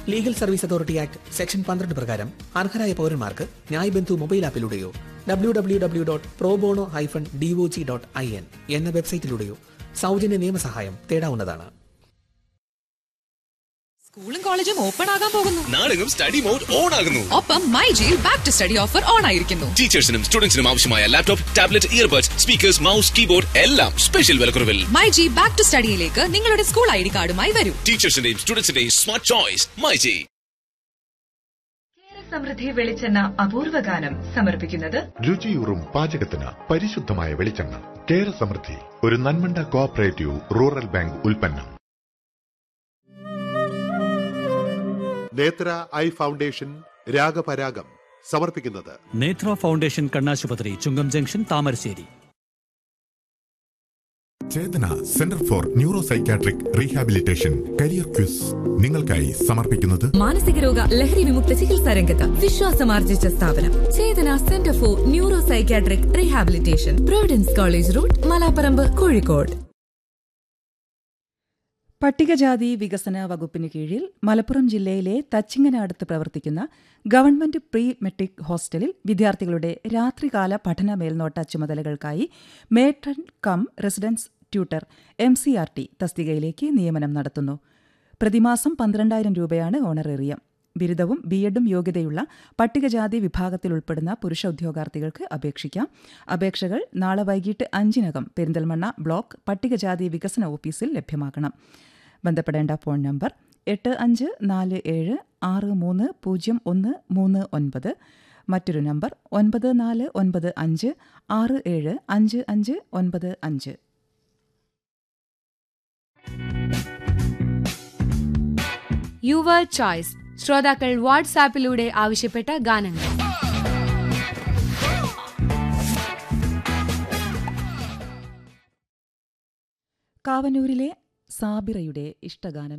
legal service authority act section പന്ത്രണ്ട് പ്രകാരം അർഹരായ പൗരന്മാർക്ക് ന്യായ് ബന്ധു മൊബൈൽ ആപ്പിലൂടെയോ W W W dot pro bono hyphen DOJ dot I N എന്ന വെബ്സൈറ്റിലൂടെയോ സൗജന്യ നിയമസഹായം തേടാവുന്നതാണ് സ്കൂളും കോളേജും ഓപ്പൺ ആകാൻ പോകുന്നു നാളെയും സ്റ്റഡി മോഡ് ഓൺ ആകുന്നു ഒപ്പം മൈ ജിയിൽ back to study offer on ആയിരിക്കുന്നു ടീച്ചേഴ്സിനും സ്റ്റുഡൻസിനും ആവശ്യമായ laptop tablet earbuds speakers mouse keyboard എല്ലാം സ്പെഷ്യൽ വിലക്കുറവിൽ മൈ ജി ബാക്ക് ടു സ്റ്റഡിയിലേക്ക് നിങ്ങളുടെ സ്കൂൾ ഐ ഡി കാർഡുമായി വരൂ ടീച്ചേഴ്സിന്റെയും സ്റ്റുഡൻസിന്റെയും സ്മാർട്ട് ചോയ്സ് മൈജി സമൃദ്ധി വെളിച്ചെണ്ണ അപൂർവ ഗാനം സമർപ്പിക്കുന്നത് രുചിയൂറും പാചകത്തിന് പരിശുദ്ധമായ വെളിച്ചെണ്ണ കേര സമൃദ്ധി ഒരു നന്മണ്ട കോഓപ്പറേറ്റീവ് റൂറൽ ബാങ്ക് ഉൽപ്പന്നം നേത്ര ഐ ഫൗണ്ടേഷൻ രാഗപരാഗം സമർപ്പിക്കുന്നത് നേത്ര ഫൗണ്ടേഷൻ കണ്ണാശുപത്രി Chungam junction Thamarassery Chethana centre for neuro psychiatric rehabilitation career quiz നിങ്ങൾക്കായി സമർപ്പിക്കുന്നത് മാനസിക രോഗ ലഹരി വിമുക്ത ചികിത്സാ രംഗത്ത് വിശ്വാസമാർജിച്ച സ്ഥാപനം Chethana centre for neuro psychiatric rehabilitation providence college road Malaparamba Kozhikode പട്ടികജാതി വികസന വകുപ്പിന് കീഴിൽ മലപ്പുറം ജില്ലയിലെ തച്ചിങ്ങനടുത്ത് പ്രവർത്തിക്കുന്ന ഗവൺമെന്റ് പ്രീ മെട്രിക് ഹോസ്റ്റലിൽ വിദ്യാർത്ഥികളുടെ രാത്രികാല പഠന മേൽനോട്ട ചുമതലകൾക്കായി matron cum residence tutor M C R T തസ്തികയിലേക്ക് നിയമനം നടത്തുന്നു പ്രതിമാസം പന്ത്രണ്ടായിരം രൂപയാണ് ഓണറേറിയം ബിരുദവും ബി എഡും യോഗ്യതയുള്ള പട്ടികജാതി വിഭാഗത്തിൽ ഉൾപ്പെടുന്ന പുരുഷ ഉദ്യോഗാർത്ഥികൾക്ക് അപേക്ഷിക്കാം അപേക്ഷകൾ നാളെ വൈകിട്ട് അഞ്ചിനകം പെരിന്തൽമണ്ണ ബ്ലോക്ക് പട്ടികജാതി വികസന ഓഫീസിൽ ലഭ്യമാക്കണം ബന്ധപ്പെടേണ്ട ഫോൺ നമ്പർ എട്ട് അഞ്ച് നാല് ഏഴ് ആറ് മൂന്ന് പൂജ്യം ഒന്ന് മൂന്ന് ഒൻപത് മറ്റൊരു നമ്പർ ഒൻപത് നാല് ഒൻപത് അഞ്ച് ആറ് ഏഴ് അഞ്ച് അഞ്ച് ഒൻപത് അഞ്ച് യുവർ ചോയ്സ് ശ്രോതാക്കൾ വാട്സാപ്പിലൂടെ ആവശ്യപ്പെട്ട ഗാനങ്ങൾ കാവനൂരിലെ സാബിറയുടെ ഇഷ്ടഗാനം